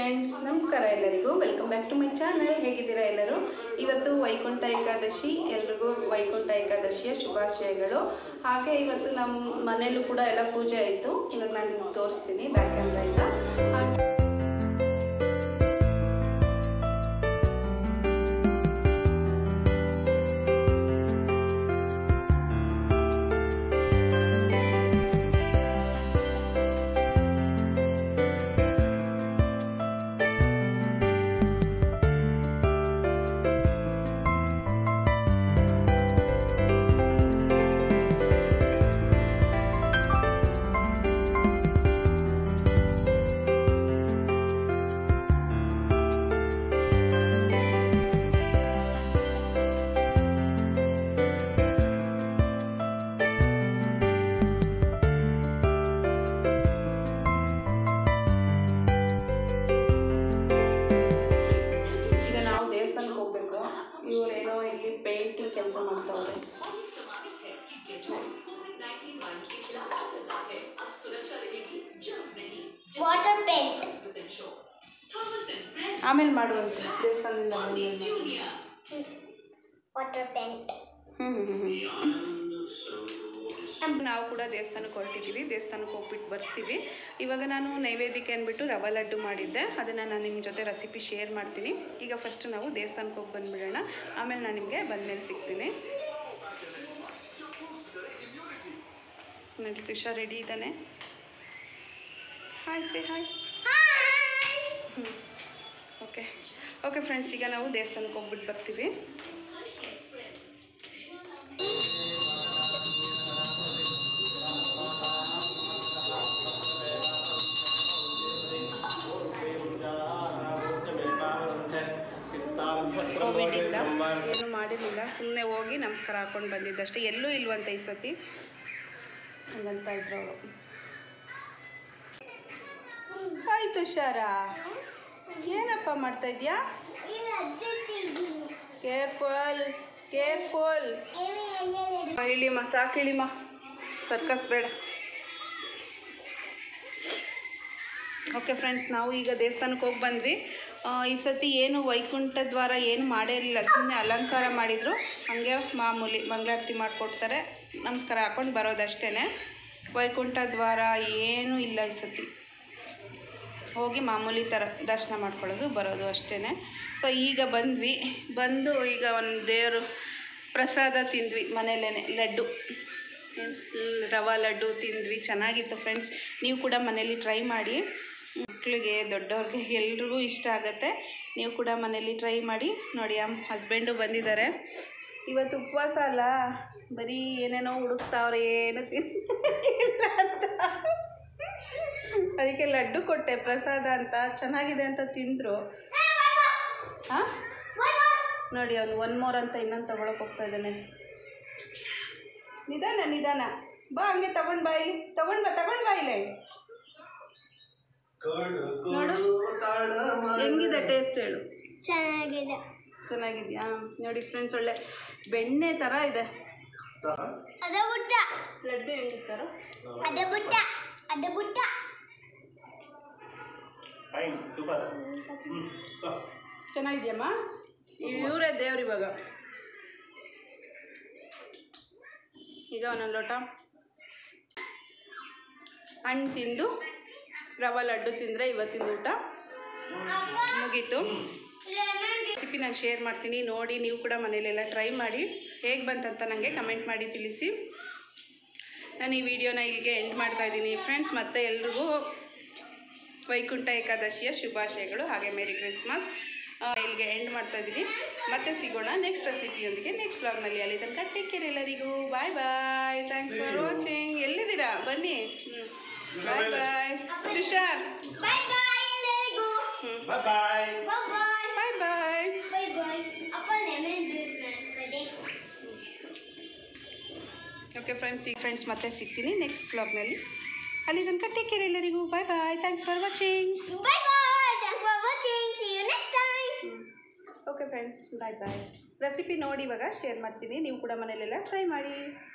Friends ನಮಸ್ಕಾರ ಎಲ್ಲರಿಗೂ welcome back to my channel ಹೇಗಿದ್ದೀರಾ ಎಲ್ಲರೂ ಇವತ್ತು ವೈಕುಂಠ ಏಕಾದಶಿ ಎಲ್ರಿಗೂ ವೈಕುಂಠ ಏಕಾದಶಿಯ ಶುಭಾಶಯಗಳು ಹಾಗೆ ಇವತ್ತು ನಮ್ಮ ಮನೇಲೂ ಕೂಡ ಎಲ್ಲ ಪೂಜೆ ಆಯಿತು ಇವಾಗ ನಾನು ನಿಮ್ಗೆ ತೋರಿಸ್ತೀನಿ ಬ್ಯಾಕ್ ಕ್ಯಾಮ್ರಾಯಿಂದ ಹಾಗೆ ಈಗ ನಾವು ದೇವಸ್ಥಾನಕ್ಕೆ ಹೋಗ್ಬೇಕು ಇವರೇನೋ ಇಲ್ಲಿ ಪೇಂಟಿಂಗ್ ಕೆಲಸ ಮಾಡ್ತಾವ್ರೆ ವಾಟರ್ ಪೇಂಟ್ ಆಮೇಲೆ ಮಾಡುವಂತೆ ದೇವಸ್ಥಾನದಿಂದ ಬಂದ್ಮೇಲೆ. Water paint hmm hmm hmm. ನಾವು ಕೂಡ ದೇವಸ್ಥಾನಕ್ಕೆ ಹೊರಟಿದ್ದೀವಿ ದೇವಸ್ಥಾನಕ್ಕೆ ಹೋಗ್ಬಿಟ್ಟು ಬರ್ತೀವಿ ಇವಾಗ ನಾನು ನೈವೇದ್ಯಕ್ಕೆ ಅಂದ್ಬಿಟ್ಟು ರವೆ ಲಡ್ಡು ಮಾಡಿದ್ದೆ ಅದನ್ನು ನಾನು ನಿಮ್ಮ ಜೊತೆ ರೆಸಿಪಿ ಶೇರ್ ಮಾಡ್ತೀನಿ ಈಗ ಫಸ್ಟ್ ನಾವು ದೇವಸ್ಥಾನಕ್ಕೆ ಹೋಗಿ ಬಂದುಬಿಡೋಣ ಆಮೇಲೆ ನಾನು ನಿಮಗೆ ಬಂದಮೇಲೆ ಸಿಗ್ತೀನಿ ನೋಡಿ ತುಷಾ ರೆಡಿ ಇದ್ದಾನೆ hi say hi okay okay friends ಈಗ ನಾವು ದೇವಸ್ಥಾನಕ್ಕೆ ಹೋಗ್ಬಿಟ್ಟು ಬರ್ತೀವಿ ಕೋವಿಡಿಂದ ಏನು ಮಾಡಿರಲಿಲ್ಲ ಸುಮ್ಮನೆ ಹೋಗಿ ನಮಸ್ಕಾರ ಹಾಕೊಂಡು ಬಂದಿದ್ದಷ್ಟೇ ಎಲ್ಲೂ ಇಲ್ವಂತೆ ಈ ಸತಿ ಹಂಗಂತ ಇದ್ರು ಅವರು ಹಾಯ್ ತುಷಾರ ಏನಪ್ಪ ಮಾಡ್ತಾ ಇದೆಯಾ ಕೇರ್ಫುಲ್ ಕೇರ್ಫುಲ್ ಇಳಿಮ ಸಾಕು ಇಳಿಮ ಸರ್ಕಸ್ ಬೇಡ ಓಕೆ ಫ್ರೆಂಡ್ಸ್ ನಾವು ಈಗ ದೇವಸ್ಥಾನಕ್ಕೆ ಹೋಗಿ ಬಂದ್ವಿ ಆ, ಈ ಸತಿ ಏನು ವೈಕುಂಠ ದ್ವಾರ ಏನು ಮಾಡೇ ಇರಲಿಲ್ಲ ಸುಮ್ಮನೆ ಅಲಂಕಾರ ಮಾಡಿದರು ಹಾಗೆ ಮಾಮೂಲಿ ಮಂಗಳಾರತಿ ಮಾಡಿಕೊಡ್ತಾರೆ ನಮಸ್ಕಾರ ಹಾಕೊಂಡು ಬರೋದಷ್ಟೇ ವೈಕುಂಠ ದ್ವಾರ ಏನೂ ಇಲ್ಲ ಈ ಸತಿ ಹೋಗಿ ಮಾಮೂಲಿ ಥರ ದರ್ಶನ ಮಾಡ್ಕೊಳ್ಳೋದು ಬರೋದು ಅಷ್ಟೇ ಸೊ ಈಗ ಬಂದ್ವಿ ಬಂದು ಈಗ ಒಂದು ದೇವರು ಪ್ರಸಾದ ತಿಂದ್ವಿ ಮನೇಲೇ ಲಡ್ಡು ಏನ್- ರವಾ ಲಡ್ಡು ತಿಂದ್ವಿ ಚೆನ್ನಾಗಿತ್ತು ಫ್ರೆಂಡ್ಸ್ ನೀವು ಕೂಡ ಮನೇಲಿ ಟ್ರೈ ಮಾಡಿ ಮಕ್ಕಳಿಗೆ ದೊಡ್ಡವ್ರಿಗೆ ಎಲ್ರಿಗೂ ಇಷ್ಟ ಆಗುತ್ತೆ ನೀವು ಕೂಡ ಮನೇಲಿ ಟ್ರೈ ಮಾಡಿ ನೋಡಿ ನಮ್ಮ ಹಸ್ಬೆಂಡು ಬಂದಿದ್ದಾರೆ ಇವತ್ತು ಉಪವಾಸ ಅಲ್ಲ ಬರೀ ಏನೇನೋ ಹುಡುಕ್ತಾವ್ರೆ ಏನು ತಿನ್ನಿಲ್ಲ ಅಂತ ಅದಕ್ಕೆ ಲಡ್ಡು ಕೊಟ್ಟೆ ಪ್ರಸಾದ ಅಂತ ಚೆನ್ನಾಗಿದೆ ಅಂತ ತಿಂದರು ಹಾಂ ನೋಡಿ ಅವನು ಒನ್ ಮೋರ್ ಅಂತ ಇನ್ನೊಂದು ತಗೊಳಕ್ಕೆ ಹೋಗ್ತಾ ಇದ್ದಾನೆ ನಿಧಾನ ನಿಧಾನ ಬಾ ಹಂಗೆ ತಗೊಂಡು ಬಾಯಿ ತಗೊಂಡು ಬಾ ತಗೊಂಡು ಬಾ ಇಲ್ಲೇ ನೋಡು ಹೆಂಗಿದೆ ಟೇಸ್ಟ್ ಹೇಳು ಚೆನ್ನಾಗಿದೆ ಚೆನ್ನಾಗಿದ್ಯಾ ನೋಡಿ ಫ್ರೆಂಡ್ಸ್ ಒಳ್ಳೆ ಬೆಣ್ಣೆ ಥರ ಇದೆ ಅದ ಬುಟ್ಟ ಲಡ್ಡು ಹೆಂಗಿತ್ತಾರೋ ಅದ ಬುಟ್ಟ ಅದ ಬುಟ್ಟ ಫೈನ್ ಸೂಪರ್ ಚೆನ್ನಾಗಿದ್ಯಮ್ಮ ಇವರೇ ದೇವ್ರು ಇವಾಗ ಈಗ ಒಂದೊಂದು ಲೋಟ ಹಣ್ಣು ತಿಂದು ರವೆ ಲಡ್ಡು ತಿಂದರೆ ಇವತ್ತಿನ ಊಟ ಮುಗೀತು ರೆಸಿಪಿ ನಾನು ಶೇರ್ ಮಾಡ್ತೀನಿ ನೋಡಿ ನೀವು ಕೂಡ ಮನೇಲೆಲ್ಲ ಟ್ರೈ ಮಾಡಿ ಹೇಗೆ ಬಂತಂತ ನನಗೆ ಕಮೆಂಟ್ ಮಾಡಿ ತಿಳಿಸಿ ನಾನು ಈ ವಿಡಿಯೋನ ಇಲ್ಲಿಗೆ ಎಂಡ್ ಮಾಡ್ತಾ ಇದ್ದೀನಿ ಫ್ರೆಂಡ್ಸ್ ಮತ್ತೆ ಎಲ್ರಿಗೂ ವೈಕುಂಠ ಏಕಾದಶಿಯ ಶುಭಾಶಯಗಳು ಹಾಗೆ ಮೇರಿ ಕ್ರಿಸ್ಮಸ್ ಆ, ಇಲ್ಲಿಗೆ ಎಂಡ್ ಮಾಡ್ತಾ ಇದ್ದೀನಿ ಮತ್ತೆ ಸಿಗೋಣ ನೆಕ್ಸ್ಟ್ ರೆಸಿಪಿಯೊಂದಿಗೆ ನೆಕ್ಸ್ಟ್ ವ್ಲಾಗ್ನಲ್ಲಿ ಅಲ್ಲಿ ತನಕ ಟೇಕ್ ಕೇರ್ ಎಲ್ಲರಿಗೂ bye bye thanks for watching ಎಲ್ಲಿದ್ದೀರಾ ಬನ್ನಿ ಬಾಯ್ ಬಾಯ್ ತುಷಾರ್ ಬೈ ಬಾಯ್ ಎಲ್ಲರಿಗೂ ಬಾಯ್ ಬಾಯ್ ಬೈ ಬಾಯ್ ಬಾಯ್ ಬಾಯ್ ಬೈ ಬಾಯ್ ಅಪ್ಪ ಲೆಮನ್ ಜ್ಯೂಸ್ ಮಾಡ್ಕೊಡಿ ಓಕೆ ಫ್ರೆಂಡ್ಸ್ ಈ ಫ್ರೆಂಡ್ಸ್ ಮತ್ತೆ ಸಿಗ್ತೀನಿ ನೆಕ್ಸ್ಟ್ ವ್ಲಾಗ್ನಲ್ಲಿ ಅಲ್ಲಿ ತನಕ ಟೇಕ್ ಕೇರ್ ಎಲ್ಲರಿಗೂ bye bye thanks for watching bye bye thank for watching see you next time okay friends bye bye recipe ನೋಡಿ ಇವಾಗ ಶೇರ್ ಮಾಡ್ತೀನಿ ನೀವು ಕೂಡ ಮನೇಲೆಲ್ಲ ಟ್ರೈ ಮಾಡಿ